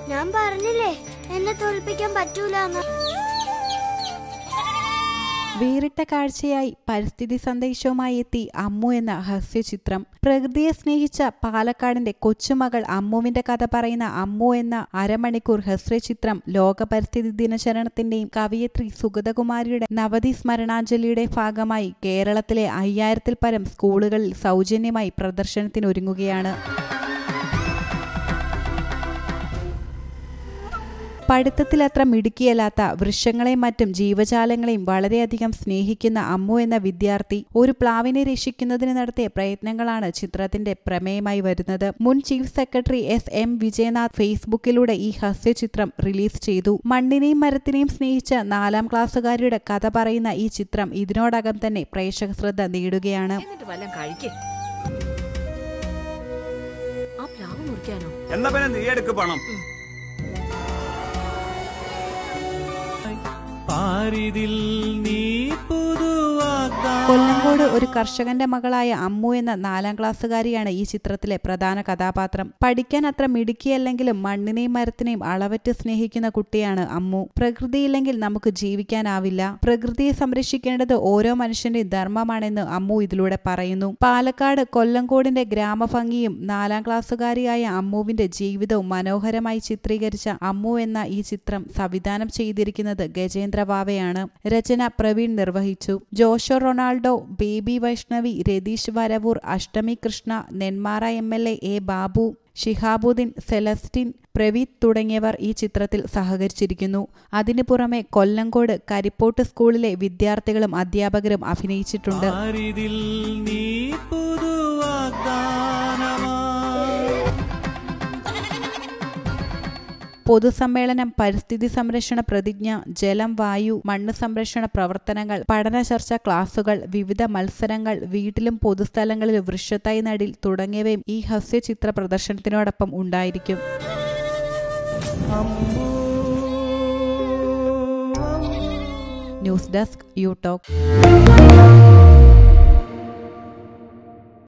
ഞാൻ പറഞ്ഞില്ലേ എന്നെ തോൽപ്പിക്കാൻ പറ്റൂലെന്ന് വേറിട്ട കാഴ്ചയായി പരിസ്ഥിതി സന്ദേശവുമായി എത്തി അമ്മു എന്ന ഹസ്യചിത്രം പ്രകൃതിയെ സ്നേഹിച്ച പാലക്കാടിന്റെ കൊച്ചുമകൾ അമ്മുവിന്റെ കഥ പറയുന്ന അമ്മു എന്ന അരമണിക്കൂർ ഹസ്യചിത്രം ലോക പരിസ്ഥിതി ദിനാചരണത്തിന്റെയും കവിയത്രി സുഗതകുമാരിയുടെ നവതി സ്മരണാഞ്ജലിയുടെ ഭാഗമായി കേരളത്തിലെ അയ്യായിരത്തിൽ പരം സ്കൂളുകളിൽ സൗജന്യമായി പ്രദർശനത്തിനൊരുങ്ങുകയാണ് പഠിത്തത്തിൽ അത്ര മിടുക്കിയല്ലാത്ത വൃക്ഷങ്ങളെയും മറ്റും ജീവജാലങ്ങളെയും വളരെയധികം സ്നേഹിക്കുന്ന അമ്മു എന്ന വിദ്യാർത്ഥി ഒരു പ്ലാവിനെ രക്ഷിക്കുന്നതിന് നടത്തിയ പ്രയത്നങ്ങളാണ് ചിത്രത്തിന്റെ പ്രമേയമായി വരുന്നത് മുൻ chief secretary S M Vijayanath ഫേസ്ബുക്കിലൂടെ ഈ ഹസ്യചിത്രം റിലീസ് ചെയ്തു മണ്ണിനെയും മരത്തിനെയും സ്നേഹിച്ച നാലാം ക്ലാസ്സുകാരിയുടെ കഥ പറയുന്ന ഈ ചിത്രം ഇതിനോടകം തന്നെ പ്രേക്ഷക ശ്രദ്ധ നേടുകയാണ് എന്നിട്ട് വല്ലതും കഴിക്കേ ആ പ്ലാവ് മുറിക്കാനോ എന്നാ പിന്നെ നീ എടുക്ക് പണം പാരിതിൽ നീ പുതുവാഗ്ദാനം കൊല്ലങ്കോട് ഒരു കർഷകന്റെ മകളായ അമ്മു എന്ന നാലാം ക്ലാസ്സുകാരിയാണ് ഈ ചിത്രത്തിലെ പ്രധാന കഥാപാത്രം പഠിക്കാൻ അത്ര മിടുക്കിയല്ലെങ്കിലും മണ്ണിനെയും മരത്തിനെയും അളവറ്റ് സ്നേഹിക്കുന്ന കുട്ടിയാണ് അമ്മു പ്രകൃതിയില്ലെങ്കിൽ നമുക്ക് ജീവിക്കാനാവില്ല പ്രകൃതിയെ സംരക്ഷിക്കേണ്ടത് ഓരോ മനുഷ്യന്റെയും ധർമ്മമാണെന്ന് അമ്മു ഇതിലൂടെ പറയുന്നു പാലക്കാട് കൊല്ലങ്കോടിന്റെ ഗ്രാമഭംഗിയും നാലാം ക്ലാസ്സുകാരിയായ അമ്മുവിന്റെ ജീവിതവും മനോഹരമായി ചിത്രീകരിച്ച അമ്മു എന്ന ഈ ചിത്രം സംവിധാനം ചെയ്തിരിക്കുന്നത് ഗജേന്ദ്ര വാവയാണ് രചന പ്രവീൺ നിർവഹിച്ചു Josho Ronaldo baby Vaishnavi Ratheesh Varavoor Ashtami Krishna Nenmara M L A A Babu Shihabuddin Celestine Praveeth തുടങ്ങിയവർ ഈ ചിത്രത്തിൽ സഹകരിച്ചിരിക്കുന്നു അതിനു പുറമെ കൊല്ലങ്കോട് കരിപ്പോട്ട് സ്കൂളിലെ വിദ്യാർത്ഥികളും അധ്യാപകരും അഭിനയിച്ചിട്ടുണ്ട് പാരിതിൽ നീ പുതുവാഗ്ദാനമാ പൊതുസമ്മേളനം പരിസ്ഥിതി സംരക്ഷണ പ്രതിജ്ഞ ജലം വായു മണ്ണ് സംരക്ഷണ പ്രവർത്തനങ്ങൾ പഠന ചർച്ച ക്ലാസുകൾ വിവിധ മത്സരങ്ങൾ വീട്ടിലും പൊതുസ്ഥലങ്ങളിലും വൃക്ഷത്തൈ നടീൽ തുടങ്ങിയവയും ഈ ഹസ്യചിത്ര പ്രദർശനത്തിനോടൊപ്പം ഉണ്ടായിരിക്കും ന്യൂസ് ഡെസ്ക് യു ടോക്ക്